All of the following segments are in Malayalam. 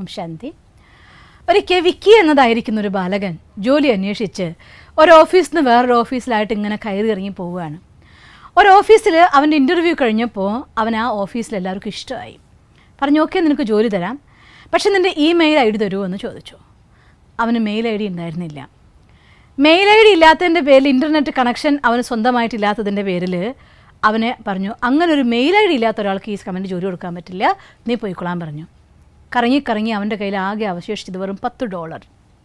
ശാന്തി ഒരിക്കൽ വിക്കി എന്നതായിരിക്കുന്ന ഒരു ബാലകൻ ജോലി അന്വേഷിച്ച് ഒരു ഓഫീസിൽ നിന്ന് വേറൊരു ഓഫീസിലായിട്ട് ഇങ്ങനെ കയറി ഇറങ്ങി പോവുകയാണ് ഒരു ഓഫീസിൽ അവൻ്റെ ഇൻ്റർവ്യൂ കഴിഞ്ഞപ്പോൾ അവൻ ആ ഓഫീസിൽ എല്ലാവർക്കും ഇഷ്ടമായി പറഞ്ഞു ഓക്കെ നിനക്ക് ജോലി തരാം പക്ഷെ നിൻ്റെ ഇമെയിൽ ഐ ഡി തരുമോ എന്ന് ചോദിച്ചു അവന് മെയിൽ ഐ ഡി ഉണ്ടായിരുന്നില്ല മെയിൽ ഐ ഡി ഇല്ലാത്തതിൻ്റെ പേരിൽ ഇൻ്റർനെറ്റ് കണക്ഷൻ അവന് സ്വന്തമായിട്ടില്ലാത്തതിൻ്റെ പേരിൽ അവനെ പറഞ്ഞു അങ്ങനെ ഒരു മെയിൽ ഐ ഡി ഇല്ലാത്ത ഒരാൾക്ക് ഈ കമൻറ്റ് ജോലി കൊടുക്കാൻ പറ്റില്ല നീ പോയിക്കൊള്ളാൻ പറഞ്ഞു കറങ്ങി കറങ്ങി അവൻ്റെ കയ്യിൽ ആകെ അവശേഷിച്ചത് വെറും പത്ത് ഡോളർ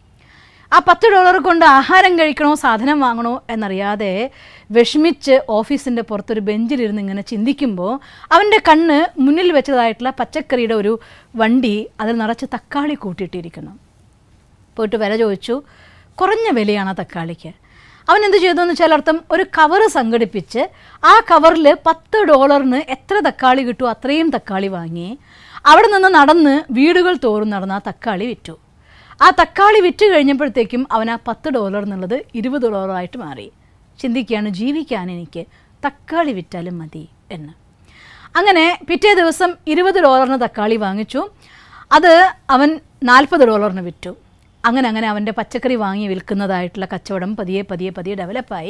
ആ പത്ത് ഡോളർ കൊണ്ട് ആഹാരം കഴിക്കണോ സാധനം വാങ്ങണോ എന്നറിയാതെ വിഷമിച്ച് ഓഫീസിൻ്റെ പുറത്തൊരു ബെഞ്ചിലിരുന്ന് ഇങ്ങനെ ചിന്തിക്കുമ്പോൾ അവൻ്റെ കണ്ണ് മുന്നിൽ വെച്ചതായിട്ടുള്ള പച്ചക്കറിയുടെ ഒരു വണ്ടി അതിൽ നിറച്ച് തക്കാളി കൂട്ടിയിട്ടിരിക്കുന്നു പോയിട്ട് വില ചോദിച്ചു കുറഞ്ഞ വിലയാണ് ആ തക്കാളിക്ക് അവൻ എന്ത് ചെയ്തു എന്ന് വെച്ചാൽ അർത്ഥം ഒരു കവറ് സംഘടിപ്പിച്ച് ആ കവറിൽ പത്ത് ഡോളറിന് എത്ര തക്കാളി കിട്ടുമോ അത്രയും തക്കാളി വാങ്ങി അവിടെ നിന്ന് നടന്ന് വീടുകൾ തോറും നടന്ന് ആ തക്കാളി വിറ്റു ആ തക്കാളി വിറ്റ് കഴിഞ്ഞപ്പോഴത്തേക്കും അവൻ ആ പത്ത് ഡോളർ എന്നുള്ളത് ഇരുപത് ഡോളറായിട്ട് മാറി ചിന്തിക്കുകയാണ് ജീവിക്കാൻ എനിക്ക് തക്കാളി വിറ്റാലും മതി എന്ന് അങ്ങനെ പിറ്റേ ദിവസം ഇരുപത് ഡോളറിന് തക്കാളി വാങ്ങിച്ചു അത് അവൻ നാൽപ്പത് ഡോളറിന് വിറ്റു അങ്ങനെ അങ്ങനെ അവൻ്റെ പച്ചക്കറി വാങ്ങി വിൽക്കുന്നതായിട്ടുള്ള കച്ചവടം പതിയെ പതിയെ പതിയെ ഡെവലപ്പായി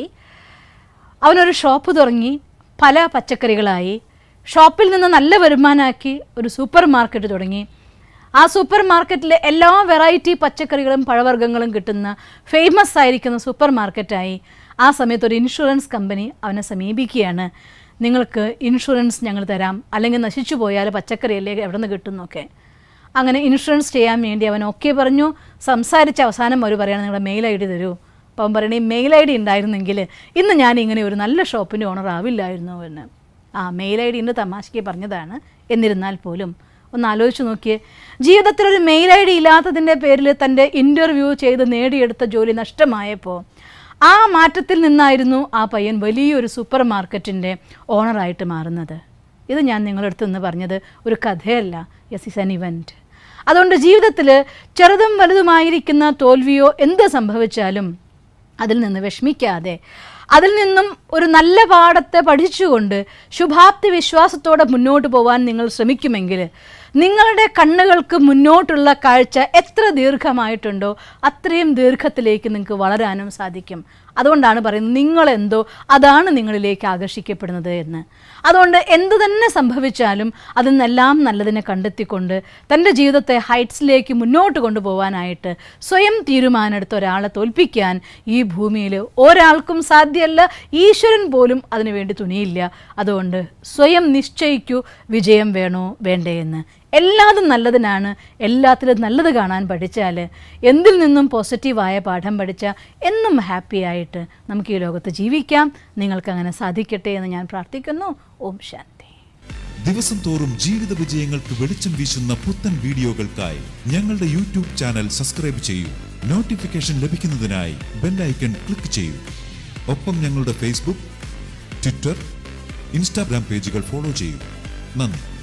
അവനൊരു ഷോപ്പ് തുടങ്ങി പല പച്ചക്കറികളായി ഷോപ്പിൽ നിന്ന് നല്ല വരുമാനമാക്കി ഒരു സൂപ്പർ മാർക്കറ്റ് തുടങ്ങി ആ സൂപ്പർ മാർക്കറ്റിൽ എല്ലാ വെറൈറ്റി പച്ചക്കറികളും പഴവർഗ്ഗങ്ങളും കിട്ടുന്ന ഫേമസ് ആയിരിക്കുന്ന സൂപ്പർ മാർക്കറ്റായി ആ സമയത്ത് ഒരു ഇൻഷുറൻസ് കമ്പനി അവനെ സമീപിക്കുകയാണ് നിങ്ങൾക്ക് ഇൻഷുറൻസ് ഞങ്ങൾ തരാം അല്ലെങ്കിൽ നശിച്ചു പോയാൽ പച്ചക്കറിയല്ലേ എവിടെ നിന്ന് കിട്ടുന്നൊക്കെ അങ്ങനെ ഇൻഷുറൻസ് ചെയ്യാൻ വേണ്ടി അവൻ ഓക്കെ പറഞ്ഞു സംസാരിച്ച അവസാനം അവർ പറയുകയാണ് നിങ്ങളുടെ മെയിൽ ഐ ഡി തരൂ അപ്പം അവൻ പറയണേ മെയിൽ ഐ ഡി ഉണ്ടായിരുന്നെങ്കിൽ ഇന്ന് ഞാൻ ഇങ്ങനെ ഒരു നല്ല ഷോപ്പിൻ്റെ ഓണർ ആവില്ലായിരുന്നു എന്ന് ആ മെയിൽ ഐ ഡി ഉണ്ട് തമാശയ്ക്ക് പറഞ്ഞതാണ് എന്നിരുന്നാൽ പോലും ഒന്ന് ആലോചിച്ച് നോക്കിയേ ജീവിതത്തിൽ ഒരു മെയിൽ ഐ ഡി ഇല്ലാത്തതിൻ്റെ പേരിൽ തൻ്റെ ഇൻ്റർവ്യൂ ചെയ്ത് നേടിയെടുത്ത ജോലി നഷ്ടമായപ്പോൾ ആ മാറ്റത്തിൽ നിന്നായിരുന്നു ആ പയ്യൻ വലിയൊരു സൂപ്പർ മാർക്കറ്റിൻ്റെ ഓണറായിട്ട് മാറുന്നത് ഇത് ഞാൻ നിങ്ങളുടെ അടുത്ത് നിന്ന് പറഞ്ഞത് ഒരു കഥയല്ല യെസ് ഇസ് എൻ ഇവൻറ്റ് അതുകൊണ്ട് ജീവിതത്തിൽ ചെറുതും വലുതുമായിരിക്കുന്ന തോൽവിയോ എന്ത് സംഭവിച്ചാലും അതിൽ നിന്ന് വിഷമിക്കാതെ അതിൽ നിന്നും ഒരു നല്ല പാഠത്തെ പഠിച്ചുകൊണ്ട് ശുഭാപ്തി വിശ്വാസത്തോടെ മുന്നോട്ട് പോകാൻ നിങ്ങൾ ശ്രമിക്കുമെങ്കിൽ നിങ്ങളുടെ കണ്ണുകൾക്ക് മുന്നോട്ടുള്ള കാഴ്ച എത്ര ദീർഘമായിട്ടുണ്ടോ അത്രയും ദീർഘത്തിലേക്ക് നിങ്ങൾക്ക് വളരാനും സാധിക്കും അതുകൊണ്ടാണ് പറയുന്നത് നിങ്ങളെന്തോ അതാണ് നിങ്ങളിലേക്ക് ആകർഷിക്കപ്പെടുന്നത് എന്ന് അതുകൊണ്ട് എന്തു തന്നെ സംഭവിച്ചാലും അതിൽ നിന്നെല്ലാം നല്ലതിനെ കണ്ടെത്തിക്കൊണ്ട് തൻ്റെ ജീവിതത്തെ ഹൈറ്റ്സിലേക്ക് മുന്നോട്ട് കൊണ്ടുപോകാനായിട്ട് സ്വയം തീരുമാനമെടുത്ത ഒരാളെ തോൽപ്പിക്കാൻ ഈ ഭൂമിയിൽ ഒരാൾക്കും സാധ്യമല്ല ഈശ്വരൻ പോലും അതിനുവേണ്ടി തുനിയില്ല അതുകൊണ്ട് സ്വയം നിശ്ചയിക്കൂ വിജയം വേണോ വേണ്ടേ എന്ന് എല്ലാതും നല്ലതിനാണ് എല്ലാത്തിലും നല്ലത് കാണാൻ പഠിച്ചാൽ എന്തിൽ നിന്നും പോസിറ്റീവായ പാഠം പഠിച്ചാൽ എന്നും ഹാപ്പി ആയിട്ട് നമുക്ക് ഈ ലോകത്ത് ജീവിക്കാം നിങ്ങൾക്ക് അങ്ങനെ സാധിക്കട്ടെ എന്ന് ഞാൻ പ്രാർത്ഥിക്കുന്നു ഓം ശാന്തി ദിവസം തോറും ജീവിത വിജയങ്ങൾക്ക് വെളിച്ചം വീശുന്ന പുത്തൻ വീഡിയോകൾക്കായി ഞങ്ങളുടെ യൂട്യൂബ് ചാനൽ സബ്സ്ക്രൈബ് ചെയ്യൂ നോട്ടിഫിക്കേഷൻ ലഭിക്കുന്നതിനായി ബെല്ലൈക്കൺ ക്ലിക്ക് ചെയ്യൂ ഒപ്പം ഞങ്ങളുടെ ഫേസ്ബുക്ക് ട്വിറ്റർ ഇൻസ്റ്റാഗ്രാം പേജുകൾ ഫോളോ ചെയ്യൂ നന്ദി